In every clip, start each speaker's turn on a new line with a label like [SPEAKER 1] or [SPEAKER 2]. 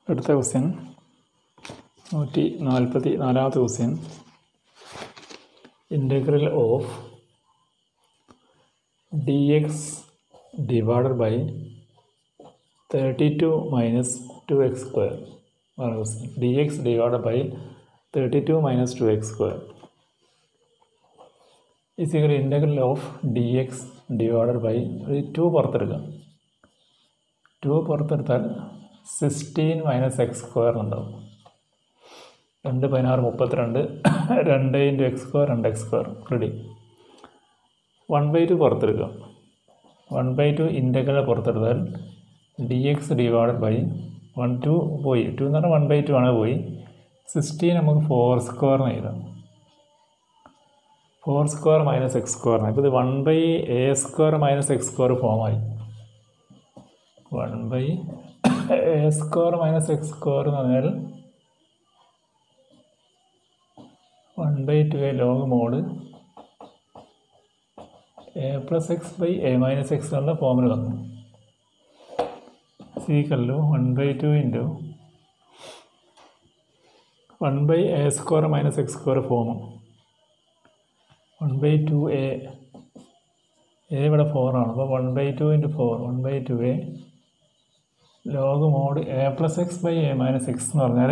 [SPEAKER 1] അടുത്ത ക്വസ്റ്റ്യൻ നൂറ്റി നാൽപ്പത്തി നാലാമത്തെ question integral of d x divided by thirty two minus two x square ആണ് question d x divided by thirty two minus two x square is equal integral of d x divided by ഒരു two പുറത്തെടുക്കുക two പുറത്തെടുത്താൽ sixteen minus x square ഉണ്ടാവും രണ്ട് പതിനാറ് മുപ്പത്തിരണ്ട് രണ്ട് into x square രണ്ട് x square ready one by two പുറത്തെടുക്കുക വൺ ബൈ ടു ഇൻ്റഗ്രൽ പുറത്തെടുത്താൽ d x divided by one two പോയി ടു എന്ന് പറഞ്ഞാൽ വൺ ബൈ ടു ആണ് പോയി സിക്സ്റ്റീൻ നമുക്ക് ഫോർ സ്ക്വയറിന് എഴുതാം ഫോർ സ്ക്വയർ മൈനസ് എക്സ് സ്ക്വയറിന് ഇപ്പോൾ ഇത് one by a square minus x square ഫോമായി one by a square minus x square എന്ന് പറഞ്ഞാൽ one by two a log mod a plus x by a minus x എന്നുള്ള ഫോമിൽ വന്നു സീക്കല്ലു one by two into one by a square minus x square form one by two a a ഇവിടെ ഫോറാണ് അപ്പോൾ one by two into four one by two a log mod a plus x by a minus x എന്ന് പറഞ്ഞാൽ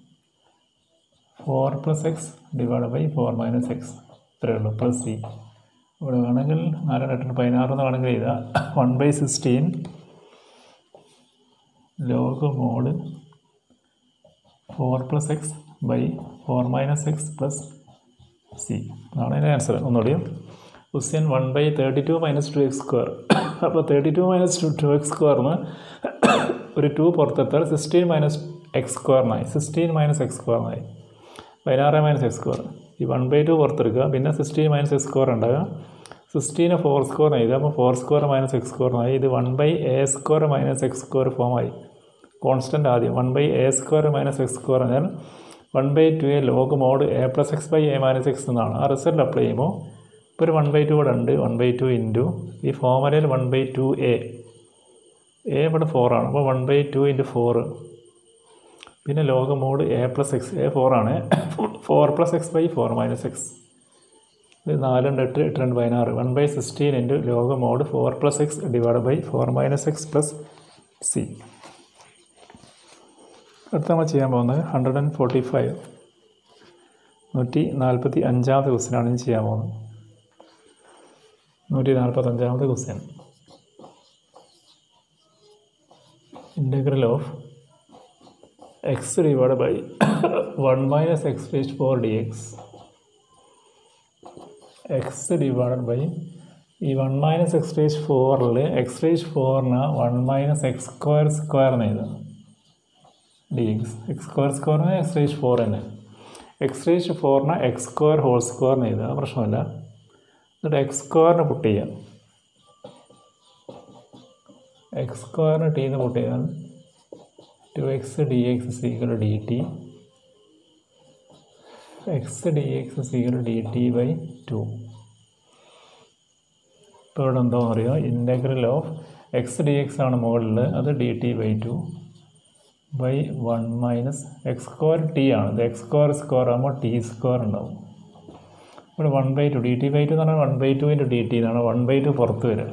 [SPEAKER 1] four plus x divide by four minus x ഇത്രയേ ഉള്ളൂ plus C ഇവിടെ വേണമെങ്കിൽ നാല് എട്ട് പതിനാറ് എന്ന് വേണമെങ്കിൽ എഴുതാം one by sixteen log mod four plus x by four minus x plus c അതാണ് അതിൻ്റെ ആൻസർ ഒന്നുകൂടി question one by thirty two minus two x square അപ്പോൾ thirty two minus two two x സ്ക്വയറിന് ഒരു ടു പുറത്തെടുത്താൽ sixteen minus x സ്ക്വയറിനായി sixteen minus x സ്ക്വയറിനായി പതിനാറ് മൈനസ് എക്സ് സ്ക്വയർ ഈ വൺ ബൈ ടു പുറത്തെടുക്കുക പിന്നെ സിക്സ്റ്റീൻ മൈനസ് എക്സ് സ്ക്വയർ ഉണ്ടാകുക സിക്സ്റ്റീന് ഫോർ സ്ക്വയർ എഴുതുക അപ്പോൾ ഫോർ സ്ക്വയർ മൈനസ് എക്സ് സ്ക്വയറിനായി ഇത് one by a square minus x square ഫോമായി കോൺസ്റ്റൻ്റ് ആദ്യം one by a square minus x square എന്നാൽ one by two a log mod a plus x by a minus x എന്നാണ് ആ result apply ചെയ്യുമ്പോൾ ഇപ്പോൾ ഒരു വൺ ബൈ ടു ഇവിടെ ഉണ്ട് വൺ ബൈ ടു ഇൻറ്റു ഈ ഫോർമുലയിൽ one by two a a ഇവിടെ ഫോറാണ് അപ്പോൾ one by two into four പിന്നെ log mod a plus x a ഫോറാണ് four plus x by four minus x ഇത് നാലുണ്ട് എട്ട് എട്ട് രണ്ട് പതിനാറ് one by sixteen into log mod four plus x divide by four minus x plus c അടുത്ത നമ്മൾ ചെയ്യാൻ പോകുന്നത് ഹൺഡ്രഡ് ആൻഡ് ഫോർട്ടി ഫൈവ് നൂറ്റി നാൽപ്പത്തി അഞ്ചാമത്തെ ക്വസ്റ്റ്യനാണ് ഇനി ചെയ്യാൻ പോകുന്നത് നൂറ്റി നാൽപ്പത്തഞ്ചാമത്തെ question integral of x divide by one minus x raised four d x x divide by ഈ വൺ മൈനസ് എക്സ് റേസ്റ്റ് ഫോറിൽ എക്സ് റേസ്റ്റ് ഫോറിന് one minus x square square എന്ന് എഴുതാം ഡി എക്സ് എക്സ് സ്ക്വയർ സ്ക്വയറിന് x raised four തന്നെ x raised ഫോറിന് x square whole സ്ക്വയറിന് എഴുതുക പ്രശ്നമില്ല എന്നിട്ട് എക്സ് സ്ക്വയറിന് പുട്ട് ചെയ്യാം എക്സ് സ്ക്വയറിന് ടീന്ന് പുട്ട് ചെയ്താൽ two x d x is equal d t x d x is equal d t by two ഇപ്പോൾ ഇവിടെ എന്താണെന്ന് അറിയാം integral of x d x ആണ് മുകളിൽ അത് d t by two by one minus x square t ആണ് ഇത് എക്സ് സ്ക്വയർ സ്ക്വയർ ആകുമ്പോൾ ടി സ്ക്വയർ ഉണ്ടാവും ഇവിടെ one by two d t by two എന്ന് പറഞ്ഞാൽ one by two into d t എന്നാണ് വൺ ബൈ ടു പുറത്ത് വരിക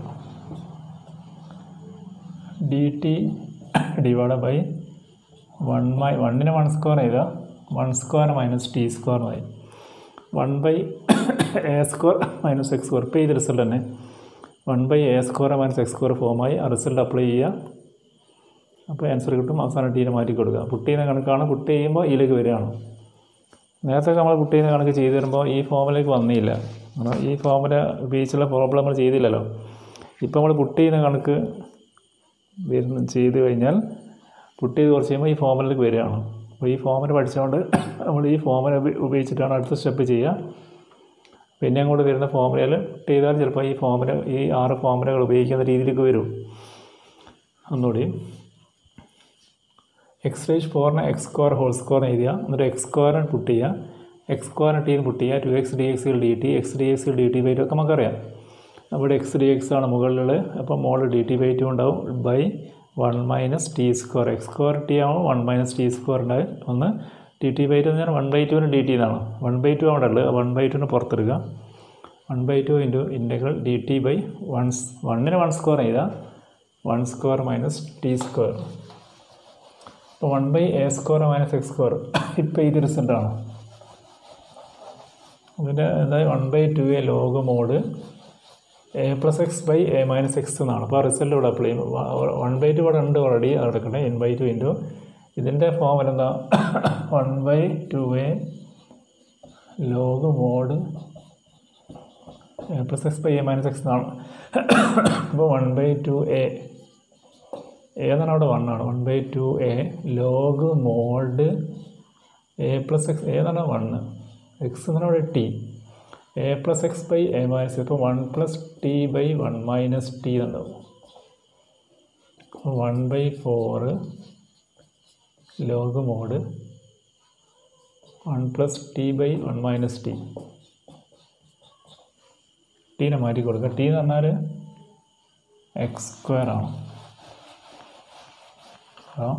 [SPEAKER 1] d t divide by one മൈ വണ്ണിന് വൺ സ്ക്വയർ ചെയ്താൽ one square minus t square ആയി one by a square minus x square ഇപ്പോൾ ഇത് റിസൾട്ട് തന്നെ one by a square minus x square ഫോമായി ആ റിസൾട്ട് അപ്ലൈ ചെയ്യുക അപ്പോൾ ആൻസർ കിട്ടും അവസാനം ടീനെ മാറ്റി കൊടുക്കുക കുട്ടീനെ കണക്കാണ് കുട്ടി ചെയ്യുമ്പോൾ ഇതിലേക്ക് വരികയാണ് നേരത്തെ നമ്മൾ കുട്ടീനെ കണക്ക് ചെയ്തു തരുമ്പോൾ ഈ ഫോമിലേക്ക് വന്നില്ല കാരണം ഈ ഫോമിൽ ഉപയോഗിച്ചുള്ള പ്രോബ്ലം നമ്മൾ ചെയ്തില്ലല്ലോ ഇപ്പോൾ നമ്മൾ കുട്ടീനെ കണക്ക് വരുന്ന ചെയ്ത് കഴിഞ്ഞാൽ പുട്ട് ചെയ്ത് കുറച്ച് കഴിയുമ്പോൾ ഈ ഫോമിലേക്ക് വരികയാണ് അപ്പോൾ ഈ ഫോമിൽ പഠിച്ചുകൊണ്ട് നമ്മൾ ഈ ഫോമിൽ ഉപയോഗിച്ചിട്ടാണ് അടുത്ത സ്റ്റെപ്പ് ചെയ്യുക പിന്നെ അങ്ങോട്ട് വരുന്ന ഫോമുലയിൽ പുട്ട് ചെയ്താൽ ചിലപ്പോൾ ഈ ഫോമുല ഈ ആറ് ഫോമുലകൾ ഉപയോഗിക്കുന്ന രീതിയിലേക്ക് വരും ഒന്നുകൂടി എക്സ് റേഷ് ഫോറിന് എക്സ് സ്ക്വയർ ഹോൾ സ്ക്വയർ എഴുതുക എന്നിട്ട് എക്സ് സ്ക്വയറിന് പുട്ട് ചെയ്യുക എക്സ് സ്ക്വയറിന് ടീന്ന് പുട്ട് ചെയ്യുക two x d x d t x d x d t by two ഒക്കെ നമുക്കറിയാം അവിടെ എക്സ് ഡി എക്സ് ആണ് മുകളിൽ അപ്പോൾ മോളിൽ ഡി ടി ബൈ ടു ഉണ്ടാവും by one minus t square x square t ആവുമ്പോൾ വൺ മൈനസ് ടി സ്ക്വയർ ഉണ്ടാവും ഒന്ന് ടി ടി ബൈ ടു എന്ന് പറഞ്ഞാൽ വൺ ബൈ ടുവിന് ഡി ടി എന്നാണ് വൺ ബൈ ടു അവിടെ ഉള്ളത് വൺ ബൈ ടുവിന് പുറത്തെടുക്കുക one by two into integral d t by one വണ്ണിന് വൺ സ്ക്വയർ ചെയ്താൽ one square minus t square അപ്പോൾ one by a square minus x square ഇപ്പോൾ ഇത് റിസൾട്ടാണ് അതിൻ്റെ അതായത് one by two a log mod a plus x by a minus x എന്നാണ് അപ്പോൾ ആ റിസൾട്ട് ഇവിടെ അപ്ലൈ ചെയ്യും വൺ ബൈ ടു ഇവിടെ ഉണ്ട് ഓൾറെഡി അത് എടുക്കട്ടെ എൻ ബൈ ടു ഇൻറ്റു ഇതിൻ്റെ ഫോം എന്താ one by two a log mod a plus x by a minus x എന്നാണ് അപ്പോൾ വൺ ബൈ ടു എ ഏതാണ് അവിടെ വൺ ആണ് one by two a log mod a plus x ഏതാണ് one x എന്നാണ് അവിടെ t a plus x by a minus ഇപ്പോൾ one plus t by one minus t എന്നുണ്ടാവും one by four log mod one plus t by one minus t ടീനെ മാറ്റി കൊടുക്കുക t എന്ന് പറഞ്ഞാൽ എക്സ് സ്ക്വയർ ആണ് അപ്പോൾ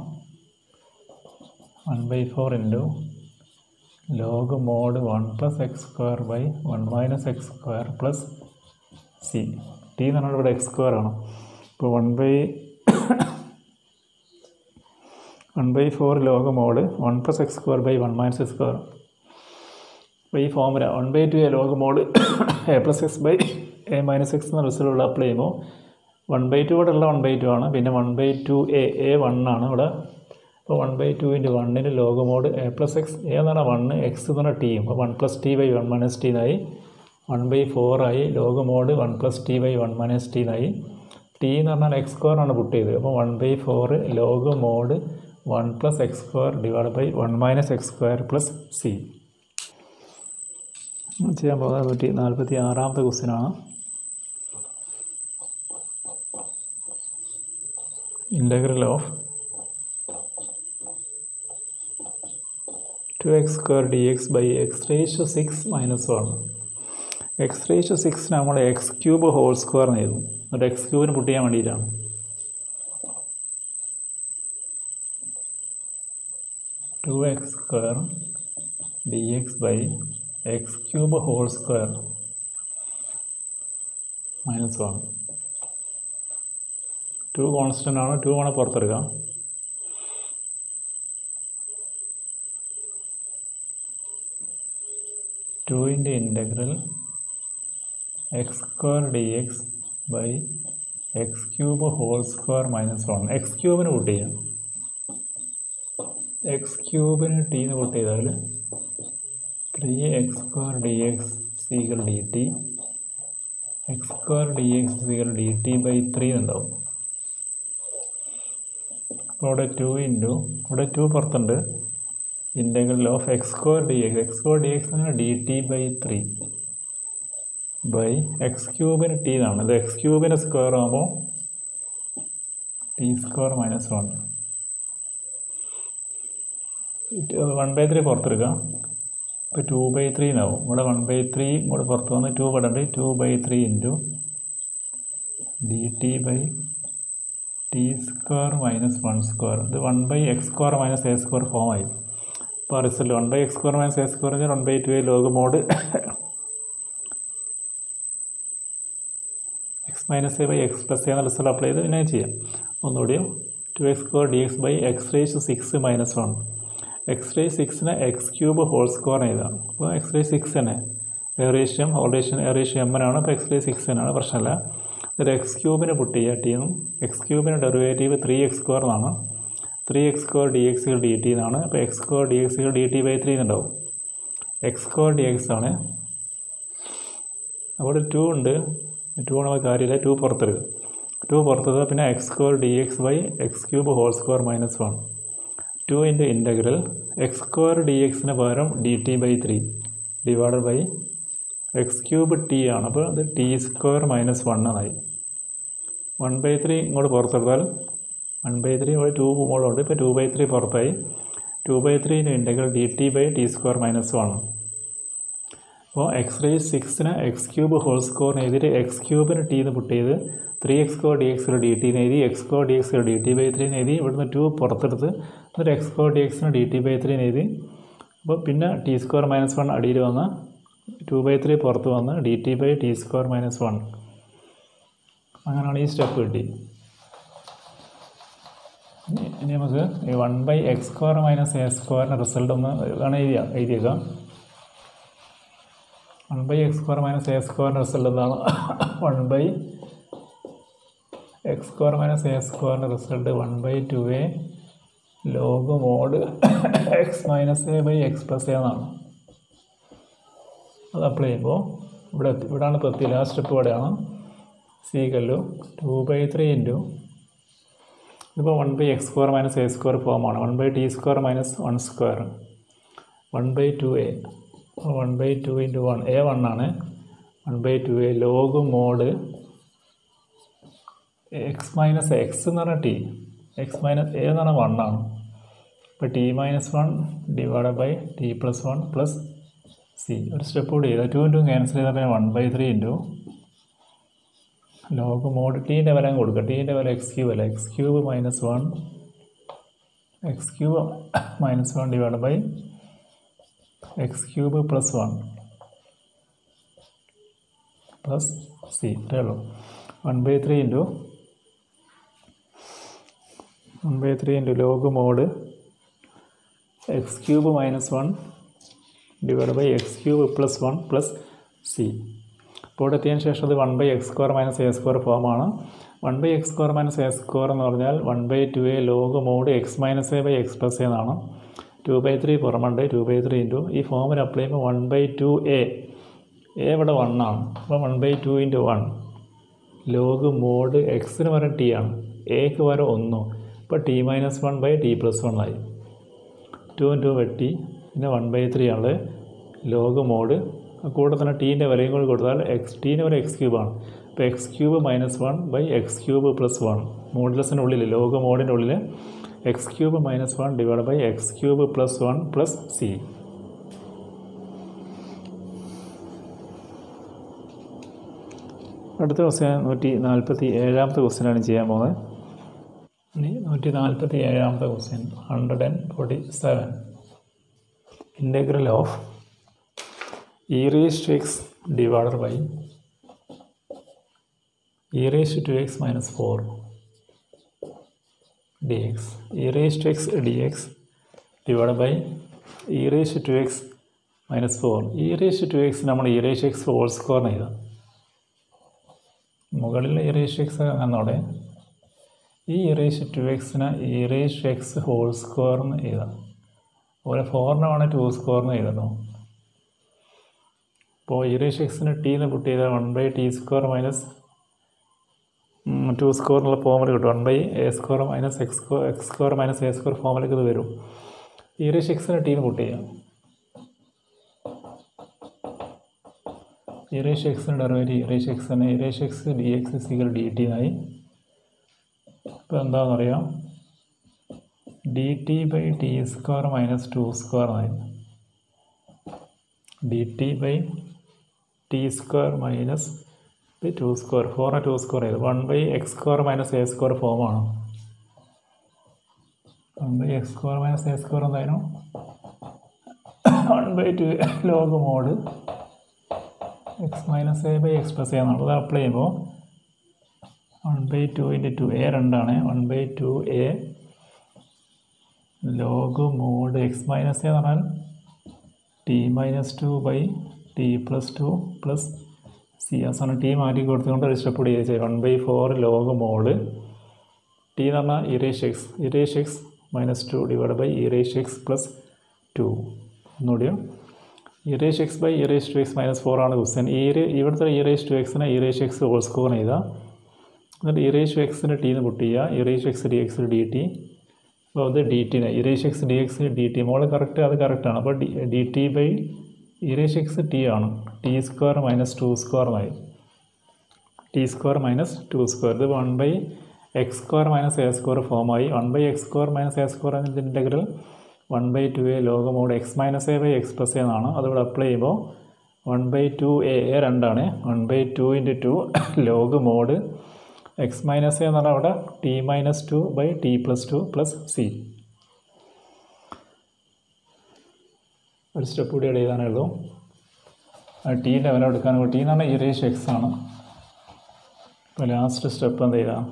[SPEAKER 1] one by four into log mod one plus x square by one minus x square plus c t എന്ന് പറഞ്ഞാൽ ഇവിടെ എക്സ് സ്ക്വയർ ആണ് ഇപ്പോൾ one by one by four log mod one plus x square by one minus x square അപ്പോൾ ഈ formula one by two a log mod a plus x by a minus x എന്ന റിസൾട്ടുള്ള apply ചെയ്യുമ്പോൾ one by two ഇവിടെ ഉള്ള one by two ആണ് പിന്നെ one by two a a one ആണ് ഇവിടെ അപ്പോൾ വൺ ബൈ ടു ഇൻറ്റു വണ്ണിന് log mod a plus x a എന്ന് പറഞ്ഞാൽ വണ്ണ് എക്സ് എന്ന് പറഞ്ഞാൽ ടിയും അപ്പോൾ one plus t by one minus t എന്നായി വൺ ബൈ ഫോറായി log mod one plus t by one minus t എന്നായി ടി എന്ന് പറഞ്ഞാൽ എക്സ് സ്ക്വയർ ആണ് പുട്ട് ചെയ്തത് അപ്പോൾ one by four log mod one plus x square divide by one minus x square plus c ചെയ്യാൻ പോകുന്നത് പറ്റി നാൽപ്പത്തി ആറാമത്തെ ക്വസ്റ്റ്യനാണ് integral of two x square d x by x raise to six minus one x raise to സിക്സിന് നമ്മൾ x cube whole square എന്ന് എഴുതും എന്നിട്ട് എക്സ് ക്യൂബിന് പുട്ട് ചെയ്യാൻ വേണ്ടിയിട്ടാണ് two x square d x by x cube whole square minus one two constant ആണ് two ആണ് പുറത്തെടുക്കാം ടുവിൻ്റെ integral x square d x by x cube whole square minus one x ക്യൂബിന് കൂട്ട് ചെയ്യാം എക്സ് ക്യൂബിന് ടീന്ന് കൂട്ട് ചെയ്താൽ three x square d x സീകൾ d t x square d x സീകൾ ഡി ടി ബൈ ത്രീ ഉണ്ടാവും അപ്പോൾ ഇവിടെ ടു ഇൻറ്റു ഇവിടെ ടു പുറത്തുണ്ട് integral of x square d x x square d x എന്ന് d t by three by x ക്യൂബിന് t എന്നാണ് ഇത് എക്സ് ക്യൂബിന് സ്ക്വയർ ആകുമ്പോൾ t square minus one one by three പുറത്തെടുക്കാം ഇപ്പോൾ ടു ബൈ ത്രീ എന്നാവും ഇവിടെ വൺ ബൈ ത്രീ ഇവിടെ പുറത്ത് വന്ന് ടു ഇവിടെ ഉണ്ട് two by three into d t by t square minus one square ഇത് one by x square minus a square form ആയി അപ്പോൾ result one by x square minus a square കഴിഞ്ഞാൽ one by two a log mod x minus a by x plus എന്ന result apply ചെയ്ത് പിന്നെ ചെയ്യാം ഒന്നുകൂടിയും two x square d x by x raise six minus one x raise സിക്സിന് x cube whole square എഴുതാം അപ്പോൾ X raise six തന്നെ എറേഷ്യം ഹോൾഡേഷൻ എറേഷ്യം M ആണ് അപ്പോൾ എക്സ് റേ സിക്സ് തന്നെയാണ് പ്രശ്നമില്ല എന്നിട്ട് എക്സ് ക്യൂബിന് പുട്ട് ചെയ്യുക ടി എന്നും എക്സ് ക്യൂബിന് ഡെറിവേറ്റീവ് ത്രീ എക്സ് സ്ക്വയർ എന്നാണ് three x square d x d t എന്നാണ് അപ്പോൾ x square d x d t by three എന്നുണ്ടാവും എക്സ് സ്ക്വയർ ഡി എക്സ് ആണ് അവിടെ ടു ഉണ്ട് ടു ആണ് കാര്യമില്ല ടു പുറത്തെടുക്കുക ടു പുറത്തെടുക്കുക പിന്നെ x square d x by x cube whole square minus one two into integral x square d എക്സിന് പകരം d t by three divided by x cube t ആണ് അപ്പോൾ അത് ടി സ്ക്വയർ മൈനസ് വൺ എന്നായി one by three ഇങ്ങോട്ട് പുറത്തെടുത്താൽ one by three ഇവിടെ two മുകളിലുണ്ട് ഇപ്പോൾ ടു ബൈ ത്രീ പുറത്തായി two by three integral d t by t square minus one അപ്പോൾ എക്സ് റേസ് സിക്സിന് എക്സ് ക്യൂബ് ഹോൾ സ്കോറിന് എതിരെ എക്സ് ക്യൂബിന് ടി എന്ന് പുട്ട് ചെയ്ത് three x square d x d t എഴുതി x square d x d t by three എഴുതി ഇവിടുന്ന് ടു പുറത്തെടുത്ത് എന്നിട്ട് എക്സ് സ്കോർ ഡി എക്സിന് ഡി ടി ബൈ ത്രീ എഴുതി അപ്പോൾ പിന്നെ ടി സ്ക്വയർ മൈനസ് വൺ അടിയിൽ വന്ന് ടു ബൈ ത്രീ പുറത്ത് വന്ന് d t by t square minus one അങ്ങനെയാണ് ഈ സ്റ്റെപ്പ് കിട്ടി ഇനി- ഇനി നമുക്ക് ഈ one by x square minus a സ്ക്വയറിൻ്റെ റിസൾട്ട് ഒന്ന് വേണം എഴുതിയാ എഴുതിയേക്കാം one by x square minus a സ്ക്വയറിൻ്റെ റിസൾട്ട് എന്താണ് one by x square minus a സ്ക്വയറിൻ്റെ result one by two a log mod x minus a by x plus a എന്നാണ് അത് അപ്ലൈ ചെയ്യുമ്പോൾ ഇവിടെ എത്തി ഇവിടെയാണ് ഇപ്പോൾ എത്തി ലാസ്റ്റ് സ്റ്റെപ്പ് ഇവിടെയാണ് സി കല്ലു ടു ബൈ ത്രീ ഇൻറ്റു ഇതിപ്പോൾ one by x square minus a square ഫോമാണ് one by t square minus one square one by two a one by two into one a one ആണ് one by two a log mod x minus x എന്ന് പറഞ്ഞാൽ T X minus a എന്ന് പറഞ്ഞാൽ one ആണ് ഇപ്പോൾ t minus one divide by t plus one plus C ഒരു step കൂടി ചെയ്താൽ ടു ഇൻറ്റു ക്യാൻസൽ ചെയ്താൽ പിന്നെ one by three into log mod ടീൻ്റെ വില അങ്ങ് കൊടുക്കുക ടീൻ്റെ വില എക്സ് ക്യൂബ് അല്ല x cube minus one x cube minus one divide by x cube plus one plus c ഇത്രയേ ഉള്ളൂ one by three into one by three into log mod x cube minus one divide by x cube plus one plus C അപ്പോൾ ഇവിടെ എത്തിയതിന് ശേഷം അത് one by x square minus a square ഫോമാണ് one by x square minus a square എന്ന് പറഞ്ഞാൽ one by two a log mod x minus a by x plus a എന്നാണ് two by three പുറമുണ്ട് ടു ബൈ ത്രീ ഇൻറ്റു ഈ ഫോമിൽ apply ചെയ്യുമ്പോൾ one by two a a ഇവിടെ one ആണ് അപ്പോൾ one by two into one log mod എക്സിന് പകരം ടി ആണ് എക്ക് പകരം ഒന്നും ഇപ്പോൾ t minus one by t plus one ആയി ടു ഇൻറ്റു വെട്ടി പിന്നെ വൺ ബൈ ത്രീ ആണ് ലോഗ് മോഡ് കൂടെ തന്നെ ടീൻ്റെ വിലയും കൂടി കൊടുത്താൽ എക്സ് ടീൻ്റെ വില എക്സ് ക്യൂബാണ് അപ്പോൾ x cube minus one by x cube plus one മോഡുലസിൻ്റെ ഉള്ളിൽ ലോഗ് മോഡിൻ്റെ ഉള്ളിൽ x cube minus one divide by x cube plus one plus c അടുത്ത ക്വസ്റ്റ്യൻ നൂറ്റി നാൽപ്പത്തി ഏഴാമത്തെ ക്വസ്റ്റ്യനാണ് ചെയ്യാൻ പോകുന്നത് ഇനി നൂറ്റി നാൽപ്പത്തി ഏഴാമത്തെ question hundred and forty seven integral of e raise two x divided by e raise two x minus four d x e raise two x d x divide by e raise two x minus four e raise two x നമ്മൾ e raise x whole സ്കോറിന് എഴുതാം മുകളിൽ E raise X എന്നോടെ ഈ ഇറേഷ് to എക്സിന് e raise X whole സ്ക്വയർന്ന് എഴുതാം അതുപോലെ ഫോറിന് വേണേൽ to സ്ക്വയർന്ന് എഴുതണോ അപ്പോൾ ഇറേഷ് എക്സിന് ടി എന്ന് പുട്ട് ചെയ്താൽ one by t square minus two square എന്നുള്ള ഫോമിൽ കിട്ടും one by a square minus x square x square minus a square ഫോമിലേക്ക് ഇത് വരും ഇറേഷ് എക്സിന് ടി എന്ന് പുട്ട് ചെയ്യാം ഇറേഷ് എക്സിന് ഡെറിവേറ്റീവ് ഇറേഷ് എക്സിന് ഇറേഷ് എക്സ് ഡി എക്സ് സികൾ ഡി ടി എന്നായി ഇപ്പോൾ എന്താണെന്ന് അറിയാം d t by t square minus two square എന്നായി d t by t square minus two square for two square ചെയ്ത് one by x square minus a square ഫോമാണ് one by x square minus a square എന്തായിരുന്നു one by two log mod x minus a by x plus a എന്നാണ് അത് apply ചെയ്യുമ്പോൾ one by two into two a രണ്ടാണ് one by two a log mod x minus a എന്ന് പറഞ്ഞാൽ t minus two by t plus two plus c അവസാനം t മാറ്റി കൊടുത്തുകൊണ്ട് ഒരു സ്റ്റെപ്പ് കൂടി ചെയ്ത് one by four log mod t എന്ന് പറഞ്ഞാൽ e raise x e raise x minus two divide by e raise x plus two ഒന്നുകൂടിയോ e raise x by e raise two x minus four ആണ് ക്വസ്റ്റ്യൻ ഈ ഇവിടുത്തെ ഇറേഷ് ടു എക്സിനെ ഇറേഷ് എക്സ് ഹോൾ സ്കോർ ചെയ്താൽ എന്നിട്ട് e raise എക്സിന് ടി എന്ന് പുട്ട് ചെയ്യുക e raise x d x d t അപ്പോൾ അത് ഡി ടിന് e raise x d x d t മോള് കറക്റ്റ് അത് കറക്റ്റാണ് അപ്പോൾ d d t by e raise x t ആണ് t square minus two square എന്നായി t square minus two square ഇത് one by x square minus a square ഫോമായി one by x square minus a square എന്നതിൻ്റെ integral one by two a log mod x minus a by x plus എന്നാണ് അതിവിടെ apply ചെയ്യുമ്പോൾ one by two a a രണ്ടാണ് one by two into two log mod x minus എന്ന് പറഞ്ഞാൽ അവിടെ t minus two by t plus two plus C ഒരു step കൂടി ഇവിടെ എഴുതാനേ ഉള്ളൂ ആ ടീൻ്റെ വില എടുക്കാൻ ടി എന്ന് പറഞ്ഞാൽ ഇറേഷ് എക്സ് ആണ് ഇപ്പോൾ ലാസ്റ്റ് സ്റ്റെപ്പ് എന്ത് ചെയ്താൽ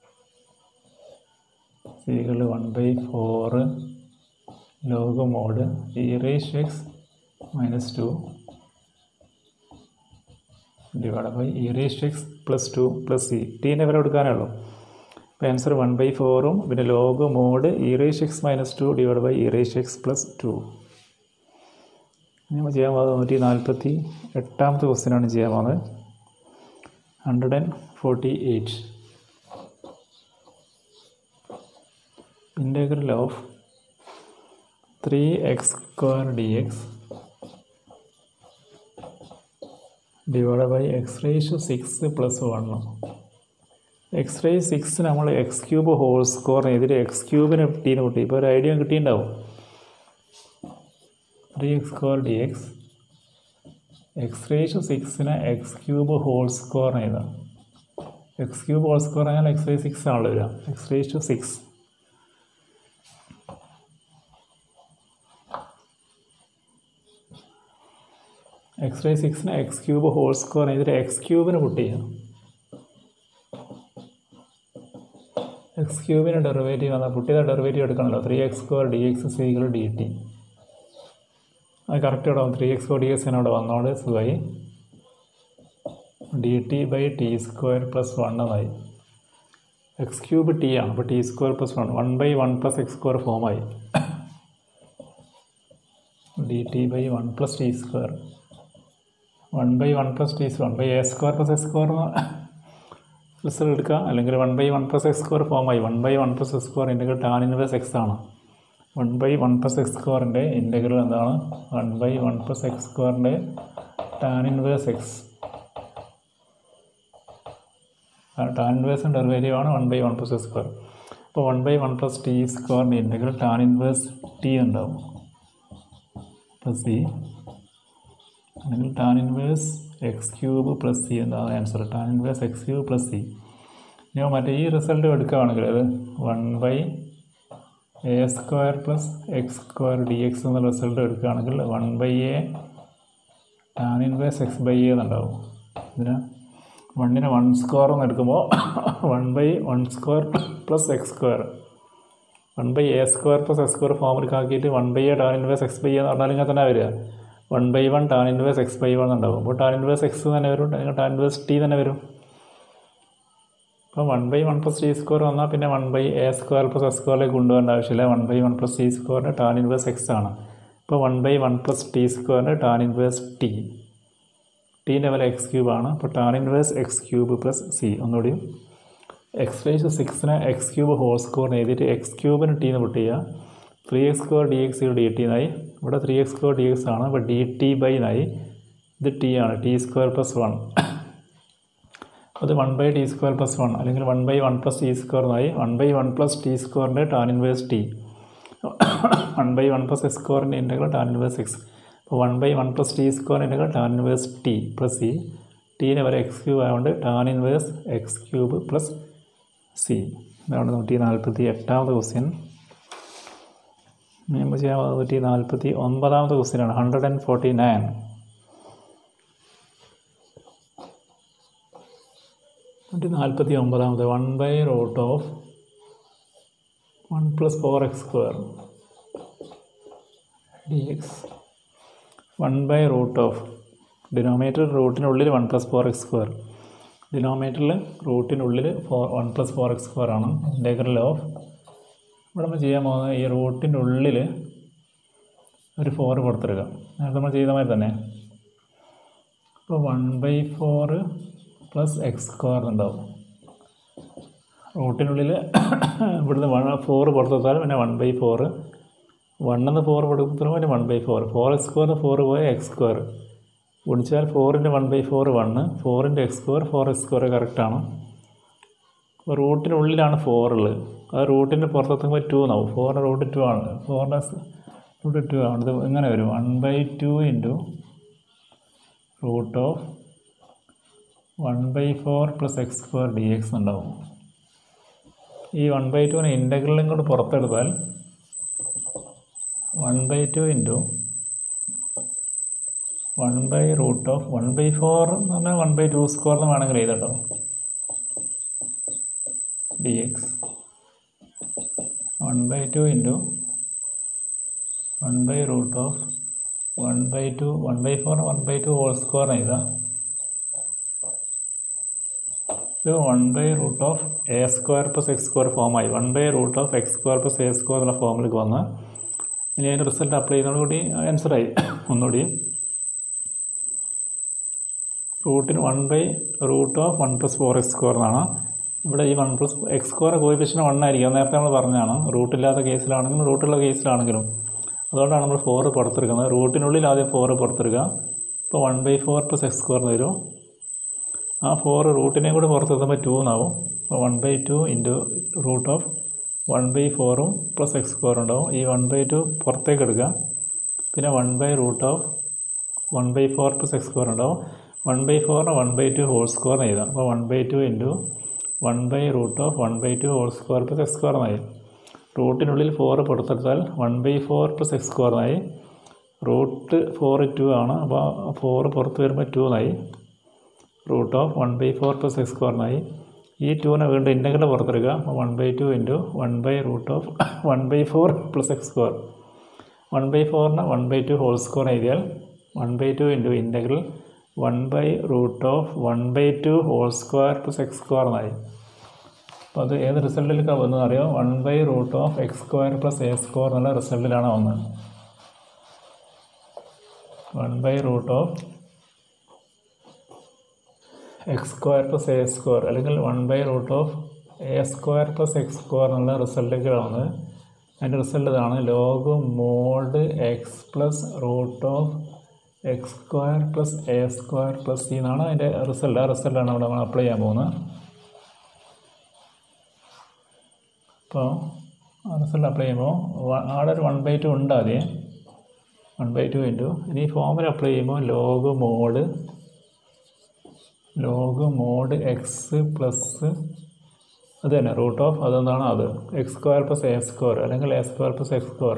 [SPEAKER 1] സികൾ one by four log mod e raise x minus two divide by e raise x plus two plus സി ടീൻ്റെ വില എടുക്കാനേ ഉള്ളൂ അപ്പോൾ ആൻസർ വൺ ബൈ ഫോറും പിന്നെ log mod e raise x minus two divide by e raise x plus two നമ്മൾ ചെയ്യാൻ പോകുന്നത് നൂറ്റി നാൽപ്പത്തി എട്ടാമത്തെ ക്വസ്റ്റ്യനാണ് ചെയ്യാൻ പോകുന്നത് hundred and forty eight integral of three x square d x divide by x raise six plus one x raise six നമ്മൾ എക്സ് ക്യൂബ് ഹോൾ സ്കോറിനെതിരെ എക്സ് ക്യൂബിന് കിട്ടീന്ന് കിട്ടി ഇപ്പോൾ ഒരു ഐഡിയ കിട്ടിയിട്ടുണ്ടാവും three x square d x x raise സിക്സിന് x cube whole square എഴുതാം എക്സ് ക്യൂബ് ഹോൾ സ്ക്വയർ ആയാൽ എക്സ് റേ സിക്സ് ആണല്ലോ വരിക x raise six x raise സിക്സിന് എക്സ് ക്യൂബ് ഹോൾ സ്ക്വയർ എതിരെ എക്സ് ക്യൂബിന് പുട്ട് ചെയ്യാം എക്സ് ക്യൂബിന് ഡെറിവേറ്റീവ് വന്നാൽ പുട്ട് ചെയ്ത ഡെറിവേറ്റീവ് എടുക്കണമല്ലോ three x square d x സീകൾ ഡി ടി അത് കറക്റ്റ് ഇവിടെ three x square d x അവിടെ വന്നോണ്ട് സുഖമായി d t by t square plus one എന്നായി എക്സ് ക്യൂബ് ടി ആണ് അപ്പോൾ t square plus one one by one plus x square ഫോമായി d t by one plus t square one by one plus t one by a square plus x square result എടുക്കുക അല്ലെങ്കിൽ one by one plus x square ഫോമായി one by one plus x square integral tan inverse x ആണ് one by one plus x സ്ക്വയറിൻ്റെ integral എന്താണ് one by one plus x സ്ക്വയറിൻ്റെ tan inverse x tan ഇൻവേഴ്സും derivative ആണ് one by one plus x square അപ്പോൾ one by one plus t സ്ക്വയറിൻ്റെ integral tan inverse t ഉണ്ടാവും plus c അല്ലെങ്കിൽ tan inverse x cube plus c എന്താണ് answer tan inverse x cube plus C ഇനി മറ്റേ ഈ result എടുക്കുകയാണെങ്കിൽ അത് one by a square plus x square d x എന്ന റിസൾട്ട് എടുക്കുകയാണെങ്കിൽ one by a tan inverse x by a എന്നുണ്ടാവും ഇതിന് വണ്ണിന് വൺ സ്ക്വയർ എന്ന് എടുക്കുമ്പോൾ one by one square plus x square one by a square plus x square ഫോമിലേക്ക് ആക്കിയിട്ട് one by a tan inverse x by a എന്ന് പറഞ്ഞാൽ ഇങ്ങനെ തന്നെ വരിക one by one tan inverse x by one ഉണ്ടാവും അപ്പോൾ ടാൻ ഇൻവേഴ്സ് എക്സ് തന്നെ വരും അല്ലെങ്കിൽ ടാൻ ഇൻവേഴ്സ് ടി തന്നെ വരും അപ്പോൾ one by one plus t square വന്നാൽ പിന്നെ one by a square plus x സ്ക്വയറിലേക്ക് കൊണ്ടുപോകേണ്ട ആവശ്യമില്ല one by one plus t സ്ക്വയറിൻ്റെ ടാൻ ഇൻവേഴ്സ് എക്സ് ആണ് അപ്പോൾ one by one plus t സ്ക്വയറിൻ്റെ ടാൻ ഇൻവേഴ്സ് ടി ടീൻ്റെ വില എക്സ് ക്യൂബ് ആണ് അപ്പോൾ tan inverse x cube plus c ഒന്നുകൂടിയും എക്സ് റേസ് സിക്സിന് എക്സ് ക്യൂബ് ഹോൾ സ്ക്വയറിന് എഴുതിയിട്ട് എക്സ് ക്യൂബിന് ടി എന്ന് പുട്ട് ചെയ്യുക three x square d x d t എന്നായി ഇവിടെ three x square d x ആണ് അപ്പോൾ ഡി ടി ബൈ എന്നായി ഇത് ടി ആണ് ടി സ്ക്വയർ പ്ലസ് വൺ അത് one by t square plus one അല്ലെങ്കിൽ one by one plus t square എന്നായി one by one plus t സ്ക്വയറിൻ്റെ tan inverse t one by one plus x സ്ക്വയറിൻ്റെ integral tan inverse x അപ്പോൾ one by one plus t square integral tan inverse T plus c ടീനെ വരെ x cube ആയതുകൊണ്ട് tan inverse x cube plus c ഇതാണ് നൂറ്റി നാൽപ്പത്തി എട്ടാമത്തെ question നമ്മൾ ചെയ്യാൻ നൂറ്റി നാൽപ്പത്തി ഒൻപതാമത്തെ ക്വസ്റ്റ്യനാണ് ഹൺഡ്രഡ് ആൻഡ് ഫോർട്ടി നയൻ നൂറ്റി നാൽപ്പത്തി ഒമ്പതാമത്തെ one by root of one plus four x square d x one by root of denominator റൂട്ടിനുള്ളിൽ one plus four x square ഡിനോമിനേറ്ററിൽ റൂട്ടിനുള്ളിൽ four one plus four x square ആണ് integral of ഇവിടെ നമ്മൾ ചെയ്യാൻ പോകുന്നത് ഈ റൂട്ടിൻ്റെ ഉള്ളിൽ ഒരു ഫോർ കൊടുത്തെടുക്കാം നേരത്തെ നമ്മൾ ചെയ്ത മാതിരി തന്നെ അപ്പോൾ one by four plus x square ഉണ്ടാവും റൂട്ടിനുള്ളിൽ ഇവിടുന്ന് വൺ ഫോർ പുറത്തെത്താൽ പിന്നെ വൺ ബൈ ഫോറ് വണ്ണിന്ന് ഫോർ കൊടുക്കുമ്പോൾ പിന്നെ one by four four x square four പോയ എക്സ് സ്ക്വയർ ഗുണിച്ചാൽ ഫോറിൻ്റെ വൺ ബൈ ഫോർ വണ്ണ് ഫോറിൻ്റെ x square four x square കറക്റ്റാണ് അപ്പോൾ റൂട്ടിനുള്ളിലാണ് ഫോർ ഉള്ളത് അത് റൂട്ടിൻ്റെ പുറത്തെത്തുമ്പോൾ ടു എന്നാവും ഫോറിൻ്റെ റൂട്ട് ടു ആണ് ഫോറിൻ്റെ റൂട്ട് ടു ആണ് ഇത് ഇങ്ങനെ വരും one by two into root of one by four plus x square d x ഉണ്ടാവും ഈ വൺ ബൈ ടുവിനെ ഇൻ്റഗ്രലും കൂടെ പുറത്തെടുത്താൽ one by two into one by root of one by four എന്ന് പറഞ്ഞാൽ വൺ ബൈ ടു സ്ക്വയർ എന്ന് വേണമെങ്കിൽ എഴുതട്ടോ d x one by two into one by root of one by two one by four one by two whole square എഴുതാം ഇത് one by root of a square plus x square ഫോമായി one by root of x square plus a square എന്നുള്ള ഫോമിലേക്ക് വന്ന് ഇനി അതിൻ്റെ result apply ചെയ്യുന്നതോടുകൂടി ആൻസറായി ഒന്നുകൂടി റൂട്ടിന് one by root of one plus four x square എന്നാണ് ഇവിടെ ഈ one plus x square coefficient one ആയിരിക്കും അത് നേരത്തെ നമ്മൾ പറഞ്ഞതാണ് റൂട്ടില്ലാത്ത കേസിലാണെങ്കിലും റൂട്ടുള്ള കേസിലാണെങ്കിലും അതുകൊണ്ടാണ് നമ്മൾ ഫോറ് പുറത്തെടുക്കുന്നത് റൂട്ടിനുള്ളിൽ ആദ്യം ഫോറ് പുറത്തെടുക്കുക ഇപ്പോൾ one by four plus x square എന്ന് വരും ആ ഫോർ റൂട്ടിനെ കൂടെ പുറത്തെത്തുമ്പോൾ ടു എന്നാവും അപ്പോൾ one by two into root of one by ഫോറും പ്ലസ് എക്സ് സ്ക്വയർ ഉണ്ടാവും ഈ വൺ ബൈ ടു പുറത്തേക്ക് എടുക്കുക പിന്നെ one by root of one by four plus x square ഉണ്ടാവും വൺ ബൈ ഫോറിന് one by two whole square എഴുതാം അപ്പോൾ one by two into one by root of one by two whole square plus x square എന്നായി റൂട്ടിനുള്ളിൽ four പുറത്തെടുത്താൽ one by four plus x square എന്നായി root four two ആണ് അപ്പോൾ four പുറത്ത് വരുമ്പോൾ ടു എന്നായി root of one by four plus x സ്ക്വയറിനായി ഈ ടുവിനെ വീണ്ടും ഇൻ്റഗ്രൽ പുറത്തെടുക്കുക അപ്പോൾ one by two into one by root of one by four plus x square one by ഫോറിന് one by two whole square എഴുതിയാൽ one by two into integral one by root of one by two whole square plus x square എന്നായി അപ്പോൾ അത് ഏത് റിസൾട്ടിലേക്കാണ് വന്നത് അറിയോ one by root of x square plus a square എന്നുള്ള റിസൾട്ടിലാണ് വന്നത് one by root of x square plus a square അല്ലെങ്കിൽ one by root of a square plus x square എന്നുള്ള റിസൾട്ടിലേക്കാണ് വന്നത് അതിൻ്റെ റിസൾട്ട് ഇതാണ് log mod x plus root of x square plus a square plus c എന്നാണ് അതിൻ്റെ result ആ റിസൾട്ടാണ് ഇവിടെ നമ്മൾ അപ്ലൈ ചെയ്യാൻ പോകുന്നത് അപ്പോൾ ആ റിസൾട്ട് അപ്ലൈ ചെയ്യുമ്പോൾ അവിടെ ഒരു വൺ ബൈ ടു ഉണ്ട് ആദ്യം വൺ ബൈ ടു ഇൻറ്റു ഇനി ഫോമിൽ അപ്ലൈ ചെയ്യുമ്പോൾ log mod log mod x plus അത് തന്നെ റൂട്ട് ഓഫ് അതെന്താണ് അത് x square plus a square അല്ലെങ്കിൽ a square plus x square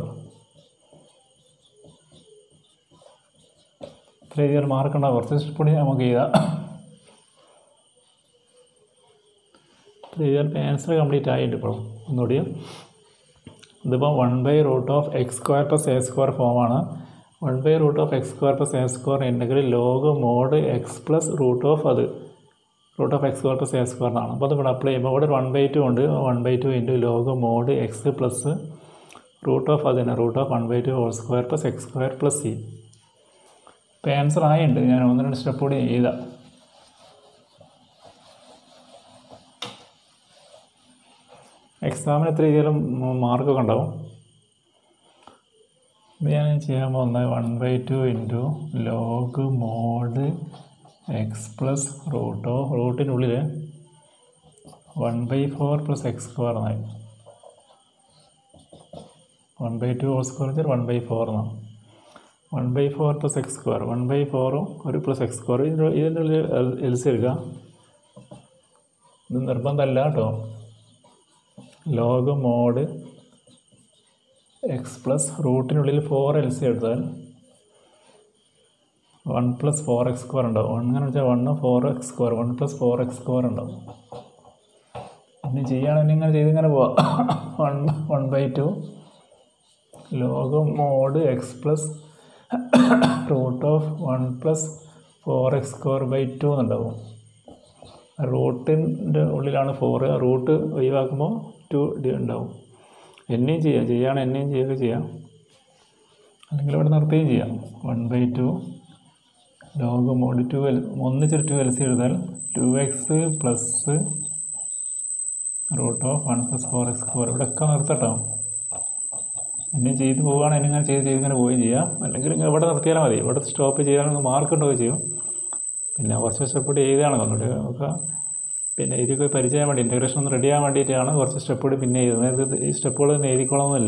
[SPEAKER 1] ഇത്ര രീതിയിൽ മാർക്ക് ഉണ്ടാവും കുറച്ച് സ്റ്റെപ്പുകൂടി നമുക്ക് ചെയ്താൽ ഇത്ര രീതിയിൽ ആൻസർ കംപ്ലീറ്റ് ആയിട്ട് ഇപ്പോൾ ഒന്നുകൂടി ഇതിപ്പോൾ one by root of x square plus a square ഫോമാണ് one by root of x square plus a square integral log mod x plus root of അത് root of x square plus a square എന്നാണ് അപ്പോൾ അത് ഇവിടെ apply ചെയ്യുമ്പോൾ ഇവിടെ one by two ഉണ്ട് one by two into log mod x plus root of അത് തന്നെ root of one by two whole square plus x square plus c ഇപ്പോൾ ആൻസർ ആയിട്ടുണ്ട് ഞാൻ ഒന്ന് രണ്ട് സ്റ്റെപ്പ് കൂടി ചെയ്താൽ എക്സാമിന് എത്ര രീതിയിലും മാർക്കൊക്കെ ഉണ്ടാവും ഇത് ഞാൻ ചെയ്യാൻ പോകുന്നത് one by two into log mod x plus റൂട്ടോ റൂട്ടിനുള്ളിൽ one by four plus x square എന്നായി one by two whole square വെച്ചാൽ വൺ ബൈ ഫോർ എന്നാണ് one by four plus x square one by ഫോറും ഒരു പ്ലസ് എക്സ് സ്ക്വയർ ഇതിൻ്റെ ഇതിൻ്റെ ഉള്ളിൽ എൽ സി എടുക്കുക ഇത് നിർബന്ധമല്ല കേട്ടോ ലോഗ് മോഡ് എക്സ് പ്ലസ് റൂട്ടിനുള്ളിൽ ഫോർ എൽ സി എടുത്താൽ one plus four x square ഉണ്ടാവും വൺ എന്ന് വെച്ചാൽ one four x square one plus four x square ഉണ്ടാവും ഇനി ചെയ്യുകയാണെങ്കിൽ ഇങ്ങനെ ചെയ്തിങ്ങനെ പോവാം one one by two log mod x plus root of one plus four x square by two എന്നുണ്ടാവും റൂട്ടിൻ്റെ ഉള്ളിലാണ് ഫോറ് റൂട്ട് ഒഴിവാക്കുമ്പോൾ ടു ഡി ഉണ്ടാവും എന്നെയും ചെയ്യാം ചെയ്യുകയാണ് എന്നെയും ചെയ്യുകയൊക്കെ ചെയ്യാം അല്ലെങ്കിൽ ഇവിടെ നിർത്തുകയും ചെയ്യാം one by two log mod two L ഒന്നിച്ചൊരു ടു എൽ സി എഴുതാൽ two x plus root of one plus four x square ഇവിടെയൊക്കെ നിർത്തട്ടോ എന്നെ ചെയ്ത് പോവുകയാണ് എന്നെ ഇങ്ങനെ ചെയ്ത് ചെയ്ത് ഇങ്ങനെ പോവുകയും ചെയ്യാം അല്ലെങ്കിൽ ഇങ്ങനെ ഇവിടെ നിർത്തിയാൽ മതി ഇവിടെ സ്റ്റോപ്പ് ചെയ്താൽ മാർക്ക് ഉണ്ടാവുകയും ചെയ്യും പിന്നെ കുറച്ച് സ്റ്റെപ്പ് കൂടി എഴുതുകയാണ് അതുകൊണ്ട് നമുക്ക് പിന്നെ ഇതൊക്കെ പരിചയം വേണ്ടി ഇൻറ്റഗ്രേഷൻ ഒന്ന് റെഡി ആകാൻ വേണ്ടിയിട്ടാണ് കുറച്ച് സ്റ്റെപ്പ് കൂടി പിന്നെ എഴുതുന്നത് ഇത് ഈ സ്റ്റെപ്പുകൾ തന്നെ എഴുതിക്കോളണമെന്നില്ല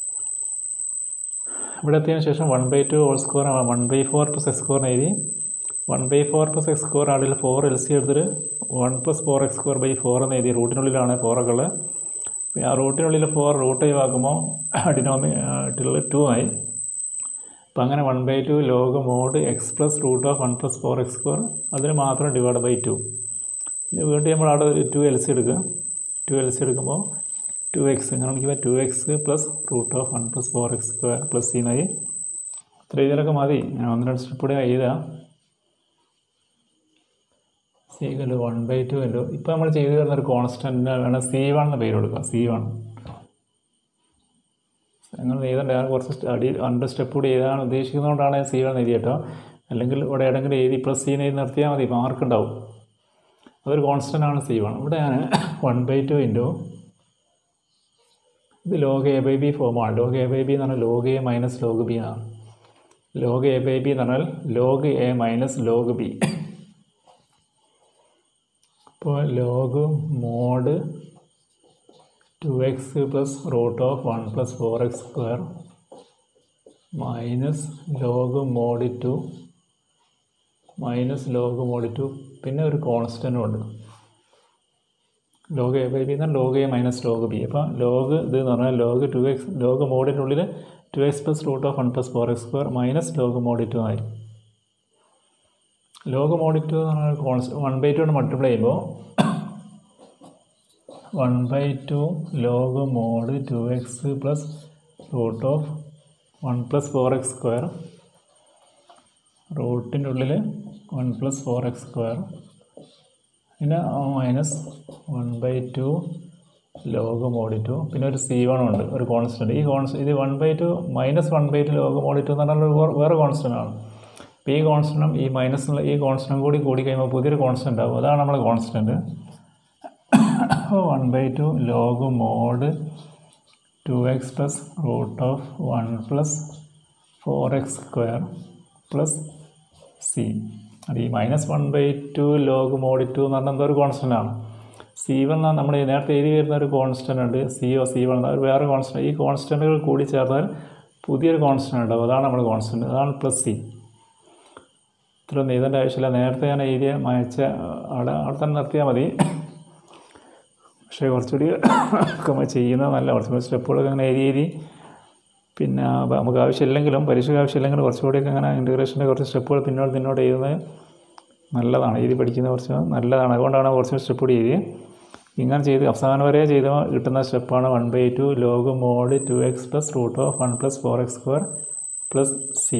[SPEAKER 1] ഇവിടെ എത്തിയതിന് ശേഷം one by two whole square one by four plus x square എഴുതി one by four plus x square ആണെങ്കിൽ ഫോർ എൽ സി എടുത്തിട്ട് one plus four x square by four എന്ന് എഴുതി റൂട്ടിനുള്ളിലാണ് ഫോറൊക്കെ ഉള്ളത് അപ്പോൾ ആ റൂട്ടിനുള്ളിൽ ഫോർ റൂട്ട് ഒഴിവാക്കുമ്പോൾ ഡിനോമിനേറ്ററിൽ ടു ആയി അപ്പോൾ അങ്ങനെ one by two log mod x plus root of one plus four x square അതിന് മാത്രം ഡിവൈഡ് ബൈ ടു വീണ്ടും നമ്മൾ അവിടെ ഒരു ടു എൽ സി എടുക്കുക ടു എൽ സി എടുക്കുമ്പോൾ ടു എക്സ് ഇങ്ങനെ വിളിക്കുമ്പോൾ two x plus root of one plus four x square plus സീനായി ഇത്ര ഇതിലൊക്കെ മതി ഞാൻ ഒന്ന് രണ്ട് സ്റ്റെപ്പ് കൂടെ എഴുതാം സീകൽ വൺ ബൈ ടു ഇൻറ്റു ഇപ്പോൾ നമ്മൾ ചെയ്തു തരുന്ന ഒരു കോൺസ്റ്റൻറ്റിന് വേണം സി വൺ എന്ന് പേര് കൊടുക്കുക സി വൺ നിങ്ങൾ എഴുതണ്ട ഞാൻ കുറച്ച് സ്റ്റഡി രണ്ട് സ്റ്റെപ്പ് കൂടി എഴുതാൻ ഉദ്ദേശിക്കുന്നതുകൊണ്ടാണ് സി വൺ എഴുതി കേട്ടോ അല്ലെങ്കിൽ ഇവിടെ എവിടെയെങ്കിലും എഴുതി പ്ലസ് സീന് എഴുതി നിർത്തിയാൽ മതി മാർക്ക് ഉണ്ടാവും അതൊരു കോൺസ്റ്റൻ്റ് ആണ് സി വൺ ഇവിടെ ഞാൻ വൺ ബൈ ടു ഇൻറ്റു ഇത് ലോഗ് എ ബൈ ബി ഫോമാണ് ലോഗ് എ ബൈ ബി എന്ന് പറഞ്ഞാൽ log a minus log b എന്നാണ് ലോഗ് എ ബൈ ബി എന്ന് പറഞ്ഞാൽ log a minus log b അപ്പോൾ log mod two x plus root of one plus four x square minus log mod two minus log mod two പിന്നെ ഒരു കോൺസ്റ്റൻറ്റും ഉണ്ട് log a by b എന്നാൽ log a minus log b അപ്പോൾ log ഇത് എന്ന് പറഞ്ഞാൽ ലോഗ് ടു എക്സ് ലോഗ് മോഡിനുള്ളിൽ two x plus root of one plus four x square minus log mod two ആയിരിക്കും ലോഗ് മോഡ് ടു എന്ന് പറഞ്ഞാൽ constant one by two കൊണ്ട് multiply ചെയ്യുമ്പോൾ one by two log mod two x plus root of one plus four x square റൂട്ടിൻ്റെ ഉള്ളിൽ one plus four x square പിന്നെ minus one by two log mod two പിന്നെ ഒരു C one ഉണ്ട് ഒരു constant ഈ കോൺസ് ഇത് one by two minus one by two log mod two എന്ന് പറഞ്ഞാൽ ഒരു വേറെ- വേറെ കോൺസ്റ്റൻ്റ് ആണ് അപ്പോൾ ഈ കോൺസ്റ്റൻറ്റും ഈ മൈനസ് ഈ കോൺസ്റ്റൻറ്റും കൂടി കൂടി കഴിയുമ്പോൾ പുതിയൊരു കോൺസ്റ്റൻ്റ് ആവും അതാണ് നമ്മുടെ കോൺസ്റ്റൻറ്റ് അപ്പോൾ one by two log mod two x plus root of one plus four x square plus C അത് ഈ minus one by two log mod two എന്ന് പറഞ്ഞാൽ എന്തോ ഒരു കോൺസ്റ്റൻ്റ് ആണ് സി വൺ നമ്മൾ നേരത്തെ എഴുതി വരുന്ന ഒരു കോൺസ്റ്റൻ്റ് ഉണ്ട് സി ഒ സി വൺ ഒരു വേറെ കോൺസ്റ്റൻ്റ് ഈ കോൺസ്റ്റൻറ്റുകൾ കൂടി ചേർത്താൽ പുതിയൊരു കോൺസ്റ്റൻ്റ് ഉണ്ടാവും അതാണ് നമ്മുടെ കോൺസ്റ്റൻറ്റ് അതാണ് പ്ലസ് സി ഇത്ര ഒന്നും എഴുതേണ്ട ആവശ്യമില്ല നേരത്തെ ഞാൻ എഴുതിയ മായച്ച അവിടെ അവിടെ തന്നെ നിർത്തിയാൽ മതി പക്ഷേ കുറച്ചുകൂടി ഒക്കെ നമ്മൾ ചെയ്യുന്നത് നല്ല കുറച്ചുകൂടി സ്റ്റെപ്പുകളൊക്കെ അങ്ങനെ എഴുതി എഴുതി പിന്നെ ബ- നമുക്ക് ആവശ്യമില്ലെങ്കിലും പരീക്ഷയ്ക്ക് ആവശ്യമില്ലെങ്കിലും കുറച്ചുകൂടിയൊക്കെ അങ്ങനെ ഇൻറ്റഗ്രേഷൻ്റെ കുറച്ച് സ്റ്റെപ്പുകൾ പിന്നോട്ട് പിന്നോട്ട് എഴുതുന്നത് നല്ലതാണ് എഴുതി പഠിക്കുന്നത് കുറച്ച് നല്ലതാണ് അതുകൊണ്ടാണ് കുറച്ച് സ്റ്റെപ്പ് കൂടി എഴുതി ഇങ്ങനെ ചെയ്ത് അവസാനം വരെ ചെയ്ത് കിട്ടുന്ന സ്റ്റെപ്പാണ് one by two log mod two x plus root of one plus four x square plus C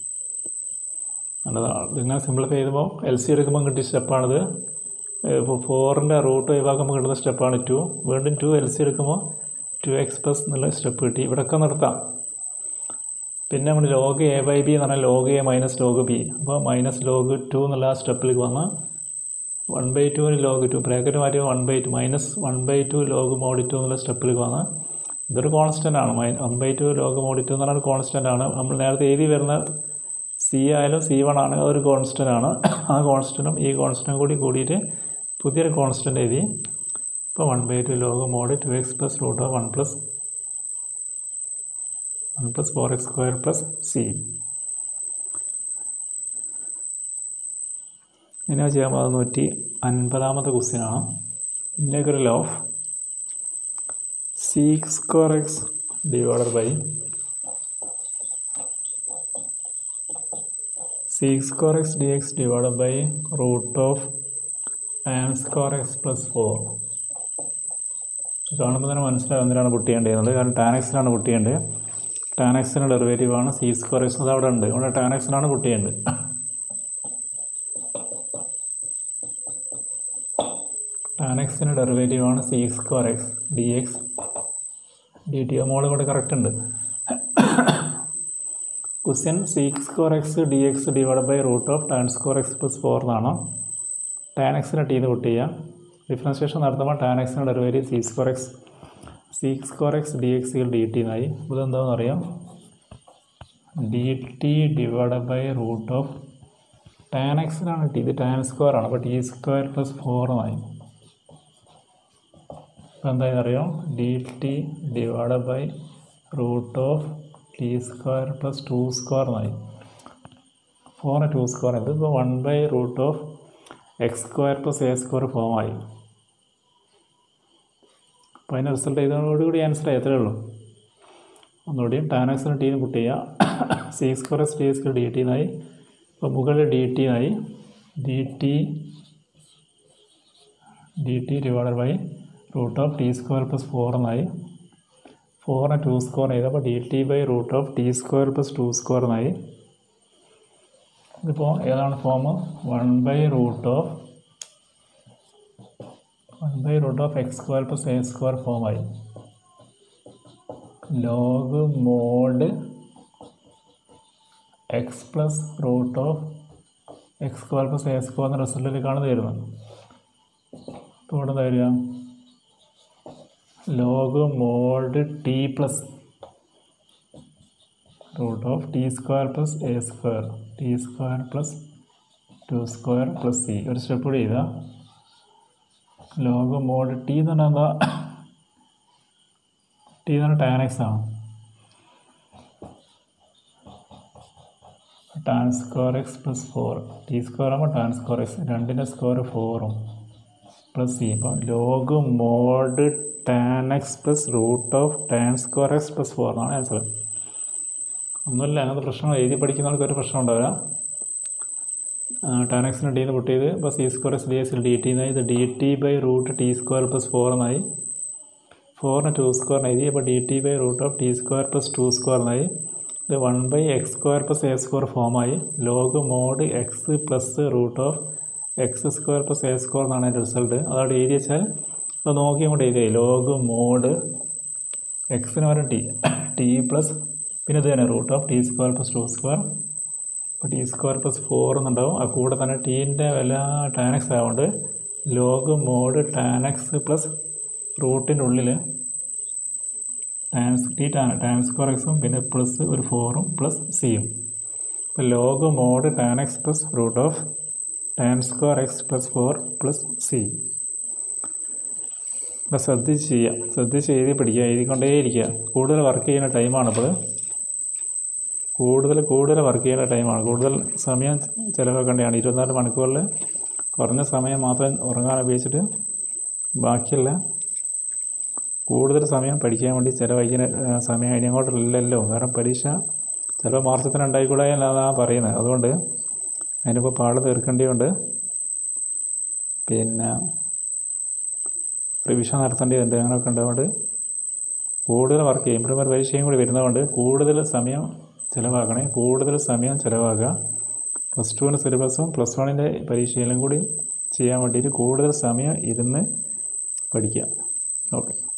[SPEAKER 1] നല്ലതാണ് ഇതിങ്ങനെ സിംപ്ലിഫൈ ചെയ്യുമ്പോൾ എൽ സി എടുക്കുമ്പോൾ കിട്ടിയ സ്റ്റെപ്പാണിത് ഇപ്പോൾ ഫോറിൻ്റെ റൂട്ട് ഒഴിവാക്കുമ്പോൾ കിട്ടുന്ന സ്റ്റെപ്പാണ് ടു വീണ്ടും ടു എൽ സി എടുക്കുമ്പോൾ ടു എക്സ് പ്ലസ് എന്നുള്ള സ്റ്റെപ്പ് കിട്ടി ഇവിടെയൊക്കെ നിർത്താം പിന്നെ നമ്മൾ ലോഗ് എ ബൈ ബി എന്ന് പറഞ്ഞാൽ log a minus log b അപ്പോൾ മൈനസ് ലോഗ് ടു എന്നുള്ള ആ സ്റ്റെപ്പിലേക്ക് വന്ന് വൺ ബൈ ടുവിന് ലോഗ് ടു ബ്രാക്കറ്റ് മാറ്റി one by two minus one by two log mod two എന്നുള്ള സ്റ്റെപ്പിലേക്ക് വന്ന് ഇതൊരു കോൺസ്റ്റൻ്റ് ആണ് മൈ one by two log mod two എന്ന് പറഞ്ഞാൽ കോൺസ്റ്റൻ്റ് ആണ് നമ്മൾ നേരത്തെ എഴുതി വരുന്ന സി ആയാലും സി വൺ ആണ് അതൊരു കോൺസ്റ്റൻ്റ് ആണ് ആ കോൺസ്റ്റൻറ്റും ഈ കോൺസ്റ്റൻറ്റും കൂടി കൂടിയിട്ട് പുതിയൊരു കോൺസ്റ്റൻ്റ് എഴുതി ഇപ്പോൾ one by two log mod two x plus root of one plus one plus four x square plus C ഇനി ചെയ്യാൻ പോകുന്നത് നൂറ്റി അൻപതാമത്തെ ക്വസ്റ്റ്യനാണ് integral of C square x divided by C square x d x divided by root of tan square x plus four കാണുമ്പോൾ തന്നെ മനസ്സിലാവും എന്തിനാണ് പുട്ട് ചെയ്യേണ്ടത് കാരണം ടാൻ എക്സിനാണ് പുട്ട് ചെയ്യേണ്ടത് ടാൻ എക്സിൻ്റെ ഡെറിവേറ്റീവ് ആണ് സി സ്ക്വയർ എക്സ് അത് അവിടെ ഉണ്ട് അവിടെ ടാൻ എക്സിനാണ് പുട്ട് ചെയ്യേണ്ടത് ടാൻ എക്സിൻ്റെ ഡെറിവേറ്റീവ് ആണ് C square x d x d t മോൾ ഇവിടെ കറക്റ്റ് ഉണ്ട് question C square x d x divide by root of tan square x plus four എന്നാണ് ടാൻ എക്സിനെ ടീന്ന് പുട്ട് ചെയ്യാം ഡിഫറൻസിയേഷൻ നടത്തുമ്പോൾ ടാൻ എക്സിൻ്റെ derivative C square x C square x d x d t എന്നായി ഇതെന്താണെന്ന് അറിയാം d t divide by root of tan എക്സിനാണ് ടി ഇത് ടാൻ സ്ക്വയർ ആണ് അപ്പോൾ ടി സ്ക്വയർ പ്ലസ് ഫോർ എന്നായി അപ്പോൾ എന്തായെന്ന് അറിയാം d t divide by root of t square plus two square എന്നായി ഫോർ ടു സ്ക്വയർ ഇത് ഇപ്പോൾ one by root of x square plus a square ഫോമായി അപ്പോൾ അതിൻ്റെ റിസൾട്ട് ഇതോടുകൂടി ആൻസർ എത്രയേ ഉള്ളൂ ഒന്നുകൂടിയും ടാൻ എക്സിന് ടീന്ന് പുട്ട് ചെയ്യുക C square s t square d t എന്നായി അപ്പോൾ മുകളിൽ ഡി ടി ആയി d t d t divided by root of t square plus four എന്നായി ഫോറിന് ടു സ്ക്വയർ ചെയ്ത് അപ്പോൾ d t by root of t square plus two square എന്നായി ഇതിപ്പോൾ ഏതാണ് form one by root of one by root of x square plus a square ഫോമായി log mod x plus root of x square plus a square എന്ന റിസൾട്ടിലേക്കാണ് തരുന്നത് ഇപ്പോൾ ഇവിടെ എന്താ വരിക log mod t plus root of t square plus a square t square plus two square plus C ഒരു step കൂടി ചെയ്താൽ ലോഗ് മോഡ് ടി എന്ന് പറഞ്ഞാൽ എന്താ ടി എന്ന് പറഞ്ഞാൽ ടാൻ എക്സ് ആണ് tan square x plus four t square ആകുമ്പോൾ ടാൻ സ്ക്വയർ എക്സ് രണ്ടിൻ്റെ സ്ക്വയർ ഫോറും പ്ലസ് സി അപ്പോൾ log mod tan x plus root of tan square x plus four എന്നാണ് ആൻസർ ഒന്നുമില്ല അങ്ങനത്തെ പ്രശ്നം എഴുതി പഠിക്കുന്ന ആൾക്ക് ഒരു പ്രശ്നം ഉണ്ടാവില്ല ടാൻ എക്സിന് ഡി എന്ന് പുട്ട് ചെയ്ത് ഇപ്പോൾ സി സ്ക്വയർ എസ് ഡി എക്സിൽ ഡി ടി എന്നായി ഇത് d t by root t square plus four എന്നായി ഫോറിന് ടു സ്ക്വയർ എഴുതി അപ്പോൾ d t by root of t square plus two square എന്നായി ഇത് one by x square plus a square ഫോമായി log mod x plus root of x square plus a square എന്നാണ് അതിൻ്റെ result അതവിടെ എഴുതി വെച്ചാൽ അത് നോക്കി അങ്ങോട്ട് എഴുതിയായി ലോഗ് മോഡ് എക്സിന് പകരം ടി ടി പ്ലസ് പിന്നെ ഇത് തന്നെ root of t square plus two square അപ്പോൾ ടി സ്ക്വയർ പ്ലസ് ഫോർ എന്നുണ്ടാവും ആ കൂടെ തന്നെ ടീൻ്റെ വില ടാൻ എക്സ് ആയതുകൊണ്ട് log mod tan x plus റൂട്ടിൻ്റെ ഉള്ളിൽ tan t tan tan square എക്സും പിന്നെ പ്ലസ് ഒരു ഫോറും പ്ലസ് സിയും അപ്പോൾ log mod tan x plus root of tan square x plus four plus C അപ്പോൾ ശ്രദ്ധിച്ച് ചെയ്യുക ശ്രദ്ധിച്ച് എഴുതി പഠിക്കുക എഴുതിക്കൊണ്ടേയിരിക്കുക കൂടുതൽ വർക്ക് ചെയ്യുന്ന ടൈമാണിപ്പോൾ കൂടുതൽ കൂടുതൽ വർക്ക് ചെയ്യുന്ന ടൈമാണ് കൂടുതൽ സമയം ചിലവാക്കേണ്ടതാണ് ഇരുപത്തിനാല് മണിക്കൂറിൽ കുറഞ്ഞ സമയം മാത്രം ഉറങ്ങാൻ ഉപയോഗിച്ചിട്ട് ബാക്കിയുള്ള കൂടുതൽ സമയം പഠിക്കാൻ വേണ്ടി ചിലവഴിക്കുന്ന ആ, സമയം ഇനി അങ്ങോട്ടില്ലല്ലോ കാരണം പരീക്ഷ ചിലപ്പോൾ മാർച്ചത്തിന് ഉണ്ടായിക്കൂടെ എന്നാണ് പറയുന്നത് അതുകൊണ്ട് അതിനിപ്പോൾ പാട് തീർക്കേണ്ടതുണ്ട് പിന്നെ റിവിഷൻ നടത്തേണ്ടതുണ്ട് അങ്ങനെയൊക്കെ ഉണ്ടാവുകൊണ്ട് കൂടുതൽ വർക്ക് ചെയ്യും ഇവിടെ ഒരു പരീക്ഷയും കൂടി വരുന്നതുകൊണ്ട് കൂടുതൽ സമയം ചിലവാക്കണേ കൂടുതൽ സമയം ചിലവാക്കുക പ്ലസ് ടുവിൻ്റെ സിലബസും പ്ലസ് വണ്ണിൻ്റെ പരീക്ഷയിലും കൂടി ചെയ്യാൻ വേണ്ടിയിട്ട് കൂടുതൽ സമയം ഇരുന്ന് പഠിക്കുക ഓക്കെ